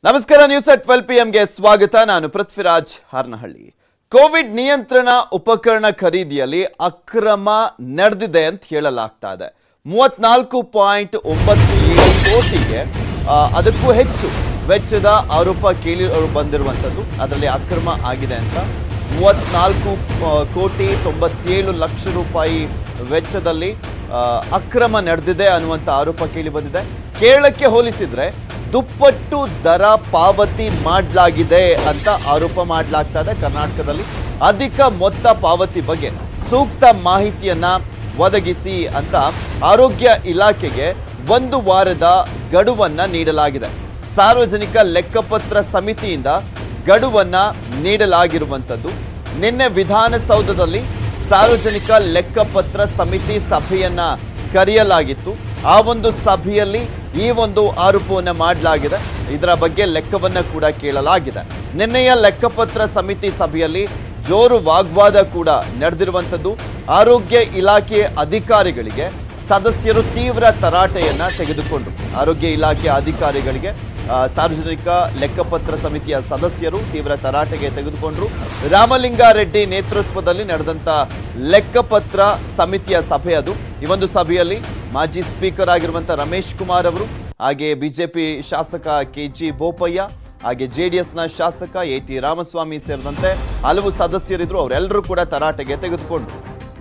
ನಮಸ್ಕಾರ news at twelve P ಎಂಗೆ ಸ್ವಾಗತ ನಾನು ಪೃಥ್ವಿರಾಜ್ ಹಾರ್ನಹಳ್ಳಿ ಕೋವಿಡ್ ನಿಯಂತ್ರಣ ಉಪಕರಣ ಖರೀದಿಯಲ್ಲಿ ಅಕ್ರಮ ನಡೆದಿದೆ ಅಂತ ಹೇಳಲಾಗ್ತಾ ಇದೆ ಮೂವತ್ನಾಲ್ಕು ಪಾಯಿಂಟ್ ಒಂಬತ್ತು ಏಳು ಕೋಟಿಗೆ ಆ, ಅದಕ್ಕೂ ಹೆಚ್ಚು ವೆಚ್ಚದ ಆರೋಪ ಕೇಳಿ ಬಂದಿರುವಂಥದ್ದು ಅದರಲ್ಲಿ ಅಕ್ರಮ ಆಗಿದೆ ಅಂತ ಮೂವತ್ನಾಲ್ಕು ಆ, ಕೋಟಿ ತೊಂಬತ್ತೇಳು ಲಕ್ಷ ರೂಪಾಯಿ ವೆಚ್ಚದಲ್ಲಿ ಆ, ಅಕ್ರಮ ನಡೆದಿದೆ ಅನ್ನುವಂಥ ಆರೋಪ ಕೇಳಿ ಬಂದಿದೆ ಕೇರಳಕ್ಕೆ ಹೋಲಿಸಿದ್ರೆ ದುಪ್ಪಟ್ಟು ದರ ಪಾವತಿ ಮಾಡಲಾಗಿದೆ ಅಂತ ಆರೋಪ ಮಾಡಲಾಗ್ತಾ ಇದೆ ಕರ್ನಾಟಕದಲ್ಲಿ ಅಧಿಕ ಮೊತ್ತ ಪಾವತಿ ಬಗ್ಗೆ ಸೂಕ್ತ ಮಾಹಿತಿಯನ್ನ ಒದಗಿಸಿ ಅಂತ ಆರೋಗ್ಯ ಇಲಾಖೆಗೆ ಒಂದು ವಾರದ ಗಡುವನ್ನ ನೀಡಲಾಗಿದೆ ಸಾರ್ವಜನಿಕ ಲೆಕ್ಕಪತ್ರ ಸಮಿತಿಯಿಂದ ಗಡುವನ್ನ ನೀಡಲಾಗಿರುವಂಥದ್ದು ನಿನ್ನೆ ವಿಧಾನಸೌಧದಲ್ಲಿ ಸಾರ್ವಜನಿಕ ಲೆಕ್ಕಪತ್ರ ಸಮಿತಿ ಸಭೆಯನ್ನ ಕರೆಯಲಾಗಿತ್ತು ಆ ಒಂದು ಸಭೆಯಲ್ಲಿ ಈ ಒಂದು ಆರೋಪವನ್ನ ಮಾಡಲಾಗಿದೆ ಇದರ ಬಗ್ಗೆ ಲೆಕ್ಕವನ್ನ ಕೂಡ ಕೇಳಲಾಗಿದೆ ನಿನ್ನೆಯ ಲೆಕ್ಕಪತ್ರ ಸಮಿತಿ ಸಭೆಯಲ್ಲಿ ಜೋರು ವಾಗ್ವಾದ ಕೂಡ ನಡೆದಿರುವಂಥದ್ದು ಆರೋಗ್ಯ ಇಲಾಖೆ ಅಧಿಕಾರಿಗಳಿಗೆ ಸದಸ್ಯರು ತೀವ್ರ ತರಾಟೆಯನ್ನ ತೆಗೆದುಕೊಂಡ್ರು ಆರೋಗ್ಯ ಇಲಾಖೆ ಅಧಿಕಾರಿಗಳಿಗೆ ಆ, ಸಾರ್ವಜನಿಕ ಲೆಕ್ಕಪತ್ರ ಸಮಿತಿಯ ಸದಸ್ಯರು ತೀವ್ರ ತರಾಟೆಗೆ ತೆಗೆದುಕೊಂಡ್ರು ರಾಮಲಿಂಗಾರೆಡ್ಡಿ ನೇತೃತ್ವದಲ್ಲಿ ನಡೆದಂತ ಲೆಕ್ಕಪತ್ರ ಸಮಿತಿಯ ಸಭೆ ಅದು ಈ ಒಂದು ಸಭೆಯಲ್ಲಿ ಮಾಜಿ ಸ್ಪೀಕರ್ ಆಗಿರುವಂತ ರಮೇಶ್ ಕುಮಾರ್ ಅವರು ಹಾಗೆ ಬಿಜೆಪಿ ಶಾಸಕ ಕೆ ಜಿ ಬೋಪಯ್ಯ ಹಾಗೆ ಜೆ ಡಿ ಎಸ್ನ ಶಾಸಕ ಎ ಟಿ ರಾಮಸ್ವಾಮಿ ಸೇರಿದಂತೆ ಹಲವು ಸದಸ್ಯರಿದ್ರು ಅವರೆಲ್ಲರೂ ಕೂಡ ತರಾಟೆಗೆ ತೆಗೆದುಕೊಂಡ್ರು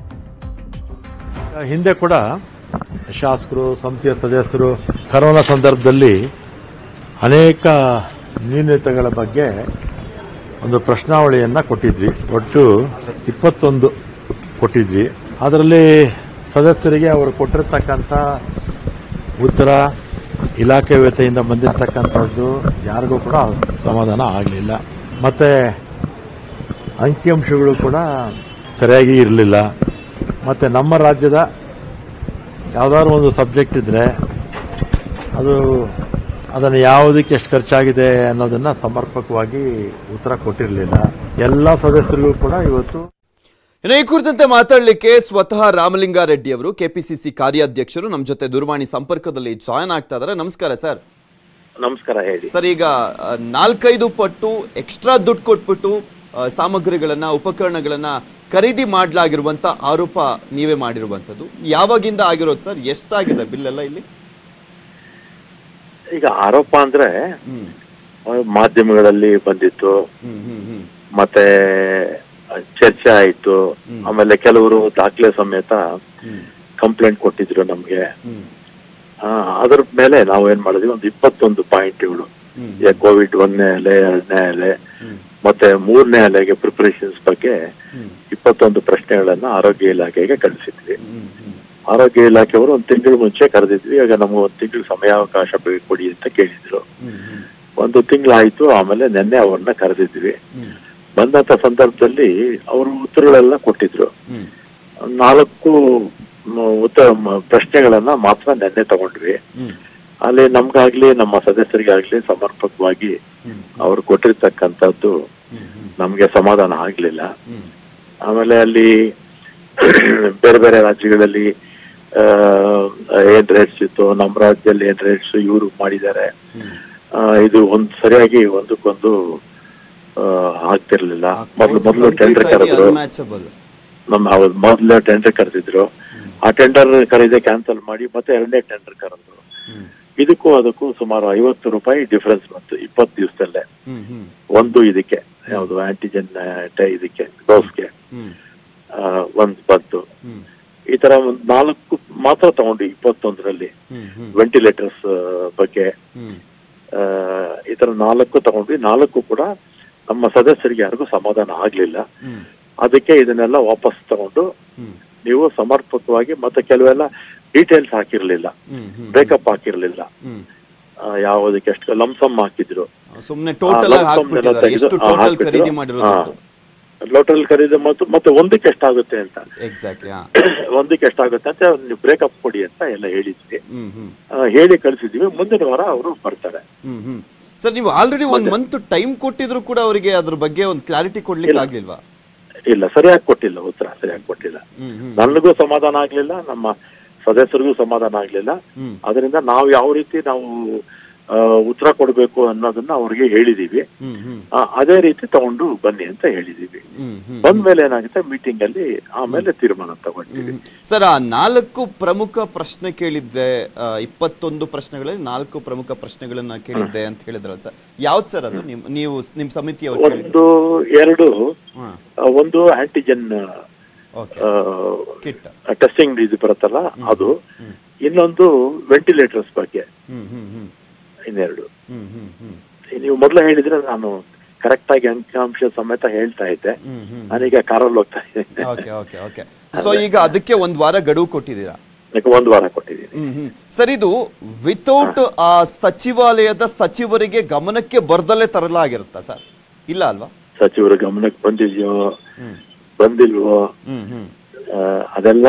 ಹಿಂದೆ ಕೂಡ ಶಾಸಕರು ಸಮಿತಿಯ ಸದಸ್ಯರು ಕರೋನಾ ಸಂದರ್ಭದಲ್ಲಿ ಅನೇಕ ನ್ಯೂನತೆಗಳ ಬಗ್ಗೆ ಒಂದು ಪ್ರಶ್ನಾವಳಿಯನ್ನ ಕೊಟ್ಟಿದ್ವಿ ಒಟ್ಟು ಇಪ್ಪತ್ತೊಂದು ಕೊಟ್ಟಿದ್ವಿ ಅದರಲ್ಲಿ ಸದಸ್ಯರಿಗೆ ಅವರು ಕೊಟ್ಟಿರ್ತಕ್ಕಂಥ ಉತ್ತರ ಇಲಾಖೆ ವ್ಯತೆಯಿಂದ ಬಂದಿರತಕ್ಕಂಥದ್ದು ಯಾರಿಗೂ ಕೂಡ ಸಮಾಧಾನ ಆಗಲಿಲ್ಲ ಮತ್ತೆ ಅಂಕಿಅಂಶಗಳು ಕೂಡ ಸರಿಯಾಗಿ ಇರಲಿಲ್ಲ ಮತ್ತು ನಮ್ಮ ರಾಜ್ಯದ ಯಾವುದಾದ್ರು ಒಂದು ಸಬ್ಜೆಕ್ಟ್ ಇದ್ದರೆ ಅದು ಅದನ್ನು ಯಾವುದಕ್ಕೆ ಎಷ್ಟು ಖರ್ಚಾಗಿದೆ ಅನ್ನೋದನ್ನು ಸಮರ್ಪಕವಾಗಿ ಉತ್ತರ ಕೊಟ್ಟಿರಲಿಲ್ಲ ಎಲ್ಲ ಸದಸ್ಯರಿಗೂ ಕೂಡ ಇವತ್ತು ಇನ್ನು ಈ ಕುರಿತಂತೆ ಮಾತಾಡಲಿಕ್ಕೆ ಸ್ವತಃ ರಾಮಲಿಂಗಾರೆಡ್ಡಿ ಅವರು ಕೆಪಿಸಿಸಿ ಕಾರ್ಯಾಧ್ಯಕ್ಷರು ನಮ್ಮ ಜೊತೆ ದೂರವಾಣಿ ಸಂಪರ್ಕದಲ್ಲಿ ಜಾಯ್ನ್ ಆಗ್ತಾ ಇದ್ದಾರೆ ನಮಸ್ಕಾರ ಸರ್ ನಮಸ್ಕಾರ ಹೇಳಿ ಸರ್ ಈಗ ಆ, ನಾಲ್ಕೈದು ಪಟ್ಟು ಎಕ್ಸ್ಟ್ರಾ ದುಡ್ಡು ಕೊಟ್ಬಿಟ್ಟು ಆ, ಸಾಮಗ್ರಿಗಳನ್ನ ಉಪಕರಣಗಳನ್ನ ಖರೀದಿ ಮಾಡಲಾಗಿರುವಂತ ಆರೋಪ ನೀವೇ ಮಾಡಿರುವಂತದ್ದು ಯಾವಾಗಿಂದ ಆಗಿರೋದು ಸರ್ ಎಷ್ಟಾಗಿದೆ ಬಿಲ್ ಎಲ್ಲ ಇಲ್ಲಿ ಈಗ ಆರೋಪ ಅಂದ್ರೆ ಹ್ಮ್ ಆ, ಮಾಧ್ಯಮಗಳಲ್ಲಿ ಬಂದಿತ್ತು ಹ್ಮ್ ಹ್ಮ್ ಹ್ಮ್ ಮತ್ತೆ ಆ, ಚರ್ಚೆ ಆಯ್ತು ಹ್ಮ್. ಆಮೇಲೆ ಕೆಲವರು ದಾಖಲೆ ಸಮೇತ ಹ್ಮ್ ಕಂಪ್ಲೇಂಟ್ ಕೊಟ್ಟಿದ್ರು ನಮ್ಗೆ ಹ್ಮ್ ಆ, ಅದ್ರ ಮೇಲೆ ನಾವು ಏನ್ ಮಾಡಿದ್ವಿ ಒಂದು ಇಪ್ಪತ್ತೊಂದು ಪಾಯಿಂಟ್ಗಳು ಹ್ಮ್ ಈಗ ಕೋವಿಡ್ ಒಂದನೇ ಅಲೆ ಎರಡನೇ ಅಲೆ ಹ್ಮ್ ಮತ್ತೆ ಮೂರನೇ ಅಲೆಗೆ ಪ್ರಿಪರೇಷನ್ಸ್ ಬಗ್ಗೆ ಹ್ಮ್ ಇಪ್ಪತ್ತೊಂದು ಪ್ರಶ್ನೆಗಳನ್ನ ಆರೋಗ್ಯ ಇಲಾಖೆಗೆ ಕಳಿಸಿದ್ವಿ ಹ್ಮ್ ಹ್ಮ್ ಆರೋಗ್ಯ ಇಲಾಖೆಯವರು ಒಂದು ತಿಂಗಳು ಮುಂಚೆ ಕರೆದಿದ್ವಿ ಈಗ ನಮ್ಗೆ ಒಂದು ತಿಂಗಳು ಸಮಯಾವಕಾಶ ಬೇಕು ಕೊಡಿ ಅಂತ ಕೇಳಿದ್ರು ಹ್ಮ್ ಹ್ಮ್ ಒಂದು ತಿಂಗಳಾಯ್ತು ಆಮೇಲೆ ನಿನ್ನೆ ಅವ್ರನ್ನ ಕರೆದಿದ್ವಿ ಹ್ಮ್ ಬಂದಂತ ಸಂದರ್ಭದಲ್ಲಿ ಅವರು ಉತ್ತರಗಳೆಲ್ಲ ಕೊಟ್ಟಿದ್ರು ಹ್ಮ್ ನಾಲ್ಕು ಮ, ಉತ್ತರ ಮ, ಪ್ರಶ್ನೆಗಳನ್ನ ಮಾತ್ರ ನಿನ್ನೆ ತಗೊಂಡ್ವಿ ಹ್ಮ್ ಅಲ್ಲಿ ನಮ್ಗಾಗ್ಲಿ ನಮ್ಮ ಸದಸ್ಯರಿಗಾಗ್ಲಿ ಸಮರ್ಪಕವಾಗಿ ಹ್ಮ್ ಅವ್ರು ಕೊಟ್ಟಿರ್ತಕ್ಕಂಥದ್ದು ಹ್ಮ್ ಹ್ಮ್ ನಮ್ಗೆ ಸಮಾಧಾನ ಆಗ್ಲಿಲ್ಲ ಹ್ಮ್ ಆಮೇಲೆ ಅಲ್ಲಿ ಬೇರೆ ಬೇರೆ ರಾಜ್ಯಗಳಲ್ಲಿ ಆ, ಏನ್ ರೇಟ್ಸ್ ಇತ್ತು ನಮ್ಮ ರಾಜ್ಯದಲ್ಲಿ ಏನ್ ರೇಟ್ಸ್ ಇವರು ಮಾಡಿದ್ದಾರೆ ಹ್ಮ್ ಆ, ಇದು ಒಂದ್ ಸರಿಯಾಗಿ ಒಂದಕ್ಕೊಂದು ಆ, ಆಗ್ತಿರ್ಲಿಲ್ಲ ಮೊದ್ಲು ಮೊದಲು ಟೆಂಡರ್ ಕರೆದ್ರು ಅನ್ಮ್ಯಾಚಬಲ್ ನಮ್ಮ ಹೌದು ಮೊದಲು ಟೆಂಡರ್ ಕರೆದಿದ್ರು ಆ ಟೆಂಡರ್ ಕರೀದೆ ಕ್ಯಾನ್ಸಲ್ ಮಾಡಿ ಮತ್ತೆ ಎರಡನೇ ಟೆಂಡರ್ ಕರೆದ್ರು ಹ್ಮ್ ಇದಕ್ಕೂ ಅದಕ್ಕೂ ಸುಮಾರು ಐವತ್ತು ರೂಪಾಯಿ ಡಿಫರೆನ್ಸ್ ಬಂತು ಇಪ್ಪತ್ತು ದಿವಸದಲ್ಲೇ ಹ್ಮ್ ಹ್ಮ್ ಒಂದು ಇದಕ್ಕೆ ಯಾವುದು ಆಂಟಿಜೆನ್ ಇದಕ್ಕೆ ಡೋಸ್ಗೆ ಹ್ಮ್ ಒಂದ್ ಬಂತು ಹ್ಮ್ ಈ ತರ ಒಂದ್ ನಾಲ್ಕು ಮಾತ್ರ ತಗೊಂಡು ಇಪ್ಪತ್ತೊಂದರಲ್ಲಿ ಹ್ಮ್ ಹ್ಮ್ ವೆಂಟಿಲೇಟರ್ಸ್ ಬಗ್ಗೆ ಹ್ಮ್ ಆ, ಈ ತರ ನಾಲ್ಕು ತಗೊಂಡ್ವಿ ನಾಲ್ಕು ಕೂಡ ನಮ್ಮ ಸದಸ್ಯರಿಗೆ ಯಾರಿಗೂ ಸಮಾಧಾನ ಆಗ್ಲಿಲ್ಲ ಹ್ಮ್ ಅದಕ್ಕೆ ಇದನ್ನೆಲ್ಲ ವಾಪಸ್ ತಗೊಂಡು ಹ್ಮ್ ನೀವು ಸಮರ್ಪಕವಾಗಿ ಮತ್ತೆ ಕೆಲವೆಲ್ಲ ಡೀಟೇಲ್ಸ್ ಹಾಕಿರ್ಲಿಲ್ಲ ಹ್ಮ್ ಹ್ಮ್ ಬ್ರೇಕಪ್ ಹಾಕಿರ್ಲಿಲ್ಲ ಹ್ಮ್ ಆ, ಯಾವುದಕ್ಕೆ ಎಷ್ಟು ಲಂಸಮ್ ಹಾಕಿದ್ರು ಸುಮ್ನೆ ಟೋಟಲ್ ಆಗಿ ಆ, lump sum ಎಲ್ಲ ಹಾಕ್ಬಿಟ್ಟಿದ್ದಾರೆ ಎಷ್ಟು ತೆಗೆದು, ಆ, ಟೋಟಲ್ ಹಾಕ್ಬಿಟ್ಟು, ಖರೀದಿ ಮಾಡಿರೋದು ಹಾ. ಲೋಟಲ್ ಖರೀದಿ ಮತ್ತು ಮತ್ತೆ ಒಂದಕ್ಕೆ ಎಷ್ಟಾಗುತ್ತೆ ಅಂತ ಎಕ್ಸಾಕ್ಟ್ಲಿ ಹಾ ಒಂದಕ್ಕೆ ಎಷ್ಟಾಗುತ್ತೆ ಅಂತ ನೀವು ಬ್ರೇಕಪ್ ಕೊಡಿ ಅಂತ ಎಲ್ಲ ಹೇಳಿದ್ವಿ ಹ್ಮ್ ಹ್ಮ್ ಆ, ಹೇಳಿ ಕಳಿಸಿದ್ವಿ ಮುಂದಿನ ವಾರ ಅವರು ಬರ್ತಾರೆ ಹ್ಮ್ ಹ್ಮ್ ಸರ್ ನೀವು ಆಲ್ರೆಡಿ ಒಂದ್ ಮಂತ್ ಟೈಮ್ ಕೊಟ್ಟಿದ್ರು ಕೂಡ ಅವರಿಗೆ ಅದ್ರ ಬಗ್ಗೆ ಒಂದು ಕ್ಲಾರಿಟಿ ಕೊಡ್ಲಿಕ್ಕೆ ಇಲ್ಲ. ಆಗ್ಲಿಲ್ವಾ ಇಲ್ಲ ಸರಿಯಾಗಿ ಕೊಟ್ಟಿಲ್ಲ ಉತ್ತರ ಸರಿಯಾಗಿ ಕೊಟ್ಟಿಲ್ಲ ಹ್ಮ್ ಹ್ಮ್ ನನಗೂ ಸಮಾಧಾನ ಆಗ್ಲಿಲ್ಲ ನಮ್ಮ ಸದಸ್ಯರಿಗೂ ಸಮಾಧಾನ ಆಗ್ಲಿಲ್ಲ ಹ್ಮ್ ಅದರಿಂದ ನಾವು ಯಾವ ರೀತಿ ನಾವು ಆ, ಉತ್ತರ ಕೊಡಬೇಕು ಅನ್ನೋದನ್ನ ಅವ್ರಿಗೆ ಹೇಳಿದೀವಿ ಹ್ಮ್ ಹ್ಮ್ ಆ, ಅದೇ ರೀತಿ ತಗೊಂಡು ಬನ್ನಿ ಅಂತ ಹೇಳಿದೀವಿ ಹ್ಮ್ ಹ್ಮ್ ಬಂದ್ಮೇಲೆ ಏನಾಗುತ್ತೆ ಮೀಟಿಂಗ್ ಅಲ್ಲಿ ಆಮೇಲೆ ತೀರ್ಮಾನ ತಗೊಂಡಿವಿ ಸರ್ ಆ ನಾಲ್ಕು ಪ್ರಮುಖ ಪ್ರಶ್ನೆ ಕೇಳಿದ್ದೆ ಆ, ಇಪ್ಪತ್ತೊಂದು ಪ್ರಶ್ನೆಗಳಲ್ಲಿ ನಾಲ್ಕು ಪ್ರಮುಖ ಪ್ರಶ್ನೆಗಳನ್ನ ಕೇಳಿದ್ದೆ ಅಂತ ಹೇಳಿದ್ರಲ್ಲ ಸರ್ ಯಾವ್ದು ಸರ್ ಅದು ನಿಮ್ ನೀವು ನಿಮ್ ಸಮಿತಿಯವ್ರು ಕೇಳಿದ್ದು ಒಂದು ಎರಡು ಹಾ ಆ, ಒಂದು ಆಂಟಿಜೆನ್ ಓಕೆ ಕಿಟ್ ಟೆಸ್ಟಿಂಗ್ ಇದು ಬರುತ್ತಲ್ಲ ಅದು ಇನ್ನೊಂದು ವೆಂಟಿಲೇಟರ್ಸ್ ಬಗ್ಗೆ ಹ್ಮ್ ಹ್ಮ್ ಹ್ಮ್ ಇನ್ನೆರಡು ಹ್ಮ್ ಹ್ಮ್ ಹ್ಮ್ ನೀವು ಮೊದಲು ಹೇಳಿದ್ರೆ ನಾನು ಕರೆಕ್ಟ್ ಆಗಿ ಅಂಕಿಅಂಶ ಸಮೇತ ಹೇಳ್ತಾ ಇದ್ದೆ ಹ್ಮ್ ಹ್ಮ್ ನಾನೀಗ ಕಾರಲ್ಲಿ ಹೋಗ್ತಾ ಇದ್ದೀನಿ ಓಕೆ ಓಕೆ ಓಕೆ ಸೊ ಈಗ ಅದಕ್ಕೆ ಒಂದ್ ವಾರ ಗಡುವು ಕೊಟ್ಟಿದ್ದೀರಾ ಅದಕ್ಕೆ ಒಂದು ವಾರ ಕೊಟ್ಟಿದ್ದೀನಿ ಹ್ಮ್ ಹ್ಮ್ ಸರ್ ಇದು ವಿತೌಟ್ ಆ ಸಚಿವಾಲಯದ ಸಚಿವರಿಗೆ ಗಮನಕ್ಕೆ ಬರ್ದಲ್ಲೇ ತರಲಾಗಿರುತ್ತಾ ಸರ್ ಇಲ್ಲ ಅಲ್ವಾ ಸಚಿವರ ಗಮನಕ್ಕೆ ಬಂದಿದೆಯೋ ಹ್ಮ್ ಬಂದಿಲ್ವೋ ಹ್ಮ್ ಹ್ಮ್ ಆ, ಅದೆಲ್ಲ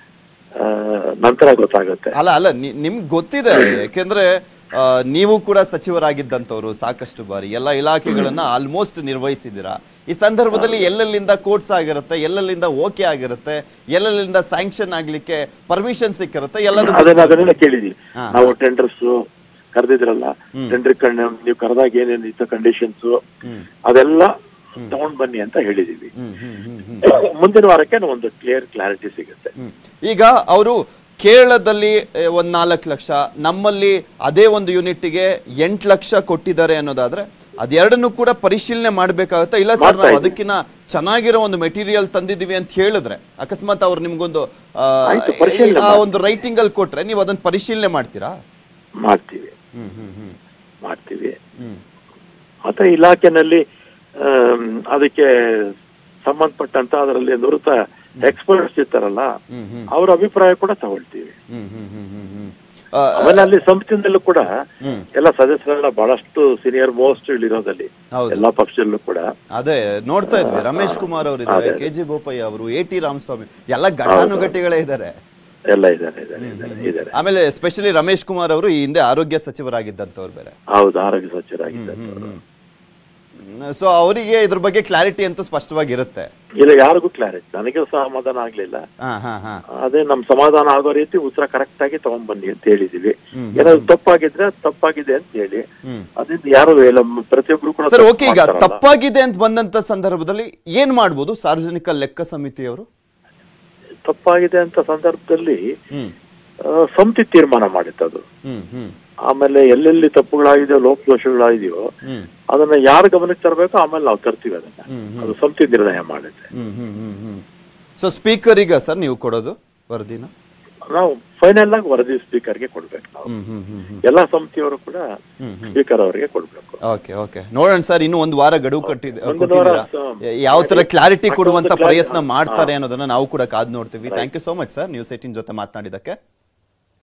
ಆ, ನಂತರ ಗೊತ್ತಾಗುತ್ತೆ ಅಲ್ಲ ಅಲ್ಲ ನಿ- ನಿಮ್ಗ್ ಗೊತ್ತಿದೆ ಯಾಕೆಂದ್ರೆ ಆ, ನೀವು ಕೂಡ ಸಚಿವರಾಗಿದ್ದಂಥವ್ರು ಸಾಕಷ್ಟು ಬಾರಿ ಎಲ್ಲ ಇಲಾಖೆಗಳನ್ನ ಆಲ್ಮೋಸ್ಟ್ ನಿರ್ವಹಿಸಿದ್ದೀರಾ ಈ ಸಂದರ್ಭದಲ್ಲಿ ಎಲ್ಲೆಲ್ಲಿಂದ ಕೋರ್ಟ್ಸ್ ಆಗಿರುತ್ತೆ ಎಲ್ಲೆಲ್ಲಿಂದ ಓಕೆ ಆಗಿರುತ್ತೆ ಎಲ್ಲೆಲ್ಲಿಂದ ಸ್ಯಾಂಕ್ಷನ್ ಆಗ್ಲಿಕ್ಕೆ ಪರ್ಮಿಷನ್ ಸಿಕ್ಕಿರುತ್ತೆ ಎಲ್ಲದೂ ಅದನ್ನ ಅದನ್ನೆಲ್ಲ ಕೇಳಿದೀವಿ ಹಾ. ನಾವು ಟೆಂಡರ್ಸ್ ಕರೆದಿದ್ರಲ್ಲ ಟೆಂಡರ್ ನೀವು ಕರೆದಾಗ ಏನೇನಿತ್ತು ಕಂಡೀಷನ್ಸ್ ಹ್ಮ್ ಅದೆಲ್ಲ ತಗೊಂಡ್ ಬನ್ನಿ ಅಂತ ಹೇಳಿದೀವಿ ಹ್ಮ್ ಹ್ಮ್ ಹ್ಮ್ ಹ್ಮ್ ಮುಂದಿನ ವಾರಕ್ಕೆ ಒಂದು ಕ್ಲಿಯರ್ ಕ್ಲಾರಿಟಿ ಸಿಗುತ್ತೆ ಹ್ಮ್. ಈಗ ಅವರು ಕೇರಳದಲ್ಲಿ ಏ, ಒಂದ್ ನಾಲ್ಕು ಲಕ್ಷ ನಮ್ಮಲ್ಲಿ ಅದೇ ಒಂದು ಯೂನಿಟ್ಗೆ ಎಂಟು ಲಕ್ಷ ಕೊಟ್ಟಿದ್ದಾರೆ ಅನ್ನೋದಾದ್ರೆ ಅದೆರಡನ್ನು ಕೂಡ ಪರಿಶೀಲನೆ ಮಾಡ್ಬೇಕಾಗತ್ತಾ ಇಲ್ಲ ಸರ್ ಮಾಡ್ತಾ ನಾವು ಇದ್ದೀವಿ. ಅದಕ್ಕಿಂತ ಚೆನ್ನಾಗಿರೋ ಒಂದು ಮೆಟೀರಿಯಲ್ ತಂದಿದೀವಿ ಅಂತ ಹೇಳಿದ್ರೆ ಅಕಸ್ಮಾತ್ ಅವ್ರು ನಿಮ್ಗೊಂದು ಆ, ಆಯ್ತು, ಪರಿಶೀಲನೆ ಆ ಮಾಡಿ. ಒಂದು ರೈಟಿಂಗ್ ಅಲ್ಲಿ ಕೊಟ್ರೆ ನೀವು ಅದನ್ನ ಪರಿಶೀಲನೆ ಮಾಡ್ತೀರಾ ಮಾಡ್ತೀವಿ ಹ್ಮ್ ಹ್ಮ್ ಹ್ಮ್ ಮಾಡ್ತೀವಿ ಹ್ಮ್ ಮತ್ತೆ ಇಲಾಖೆನಲ್ಲಿ ಆಮ್, ಅದಕ್ಕೆ ಸಂಬಂಧಪಟ್ಟಂತ ಅದರಲ್ಲಿ ನುರಿತ ಎಕ್ಸ್ಪರ್ಟ್ಸ್ ಇರ್ತಾರಲ್ಲ ಹ್ಮ್ ಹ್ಮ್ ಅವ್ರ ಅಭಿಪ್ರಾಯ ಕೂಡ ತಗೊಳ್ತೀವಿ ಹ್ಮ್ ಹ್ಮ್ ಹ್ಮ್ ಹ್ಮ್ ಹ್ಮ್ ಆ, ಆಮೇಲೆ ಅಲ್ಲಿ ಸಂಸ್ಥೆನಲ್ಲೂ ಕೂಡ ಹ್ಮ್ ಎಲ್ಲ ಸದಸ್ಯರೆಲ್ಲ ಬಹಳಷ್ಟು ಸೀನಿಯರ್ ಮೋಸ್ಟ್ ಇಲ್ಲಿರೋದಲ್ಲಿ ಹೌದು ಎಲ್ಲಾ ಪಕ್ಷದಲ್ಲೂ ಕೂಡ ಅದೇ ನೋಡ್ತಾ ಇದ್ವಿ ರಮೇಶ್ ಕುಮಾರ್ ಅವರು ಇದ್ದಾರೆ ಕೆ ಜಿ ಬೋಪಯ್ಯ ಅವರು ಎ ಟಿ ರಾಮಸ್ವಾಮಿ ಎಲ್ಲ ಘಟಾನುಘಟಿಗಳೇ ಇದ್ದಾರೆ ಎಲ್ಲ ಇದ್ದಾರೆ ಇದ್ದಾರೆ ಇದ್ದಾರೆ ಇದ್ದಾರೆ ಆಮೇಲೆ ಎಸ್ಪೆಷಲಿ ರಮೇಶ್ ಕುಮಾರ್ ಅವರು ಈ ಹಿಂದೆ ಆರೋಗ್ಯ ಸಚಿವರಾಗಿದ್ದಂಥವ್ರು ಬೇರೆ ಹೌದು ಆರೋಗ್ಯ ಸಚಿವರಾಗಿದ್ದಾರೆ ಸೊ ಅವರಿಗೆ ಇದ್ರ ಬಗ್ಗೆ ಕ್ಲಾರಿಟಿ ಅಂತೂ ಸ್ಪಷ್ಟವಾಗಿರುತ್ತೆ ಇಲ್ಲ ಯಾರಿಗೂ ಕ್ಲಾರಿಟಿ ನನಗೆ ಸಮಾಧಾನ ಆಗ್ಲಿಲ್ಲ ಹಾ ಹಾ ಹಾ ಅದೇ ನಮ್ ಸಮಾಧಾನ ಆಗೋ ರೀತಿ ಉತ್ತರ ಕರೆಕ್ಟ್ ಆಗಿ ತಗೊಂಡ್ಬನ್ನಿ ಅಂತ ಹೇಳಿದೀವಿ ಹ್ಮ್. ಏನಾದ್ರು ತಪ್ಪಾಗಿದ್ರೆ ತಪ್ಪಾಗಿದೆ ಅಂತ ಹೇಳಿ ಹ್ಮ್ ಅದ್ರಿಂದ ಯಾರು ಇಲ್ಲ ಪ್ರತಿಯೊಬ್ರು ಕೂಡ ಸರ್ ತಪ್ಪು ಓಕೆ ಈಗ ಮಾಡ್ತಾರಲ್ಲ. ತಪ್ಪಾಗಿದೆ ಅಂತ ಬಂದಂತ ಸಂದರ್ಭದಲ್ಲಿ ಏನ್ ಮಾಡ್ಬೋದು ಸಾರ್ವಜನಿಕ ಲೆಕ್ಕ ಸಮಿತಿಯವರು ತಪ್ಪಾಗಿದೆ ಅಂತ ಸಂದರ್ಭದಲ್ಲಿ ಹ್ಮ್ ಆ, ಸಮಿತಿ ತೀರ್ಮಾನ ಮಾಡಿತ್ತದು ಹ್ಮ್ ಹ್ಮ್ ಆಮೇಲೆ ಎಲ್ಲೆಲ್ಲಿ ತಪ್ಪುಗಳಾಗಿದೆಯೋ ಲೋಪದೋಷಗಳಾಗಿದೆಯೋ ಹ್ಮ್ ಅದನ್ನ ಯಾರ ಗಮನಕ್ಕೆ ತರಬೇಕು ಆಮೇಲೆ ನಾವು ತರ್ತೀವಿ ಅದನ್ನ ಹ್ಮ್ ಹ್ಮ್ ಅದು ಸಮಿತಿ ನಿರ್ಣಯ ಮಾಡುತ್ತೆ ಹ್ಮ್ ಹ್ಮ್ ಹ್ಮ್ ಹ್ಮ್ ಸೊ ಸ್ಪೀಕರಿಗ ಸರ್ ನೀವು ಕೊಡೋದು ವರದಿನ ನಾವು ಫೈನಲ್ ಆಗಿ ವರದಿ ಸ್ಪೀಕರ್ಗೆ ಕೊಡ್ಬೇಕು ನಾವು ಹ್ಮ್ ಹ್ಮ್ ಹ್ಮ್ ಹ್ಮ್ ಎಲ್ಲಾ ಸಮಿತಿಯವರು ಕೂಡ ಹ್ಮ್ ಹ್ಮ್ ಸ್ಪೀಕರ್ ಅವರಿಗೆ ಕೊಡ್ಬೇಕು ಓಕೆ ಓಕೆ ನೋಡೋಣ ಸರ್ ಇನ್ನು ಒಂದು ವಾರ ಗಡುವು ಕಟ್ಟಿದ ಒಂದು ವಾರ, ಕೊಟ್ಟಿದ್ದೀರಾ ಯಾವ ತರ ಕ್ಲಾರಿಟಿ ಮತ್ತೆ ಕೊಡುವಂತ ಒಂದು clarity- ಪ್ರಯತ್ನ ಮಾಡ್ತಾರೆ ಅನ್ನೋದನ್ನ ನಾವು ಕೂಡ ಕಾದ್ ನೋಡ್ತೀವಿ thank you so much sir news eighteen ಜೊತೆ ಮಾತನಾಡಿದಕ್ಕೆ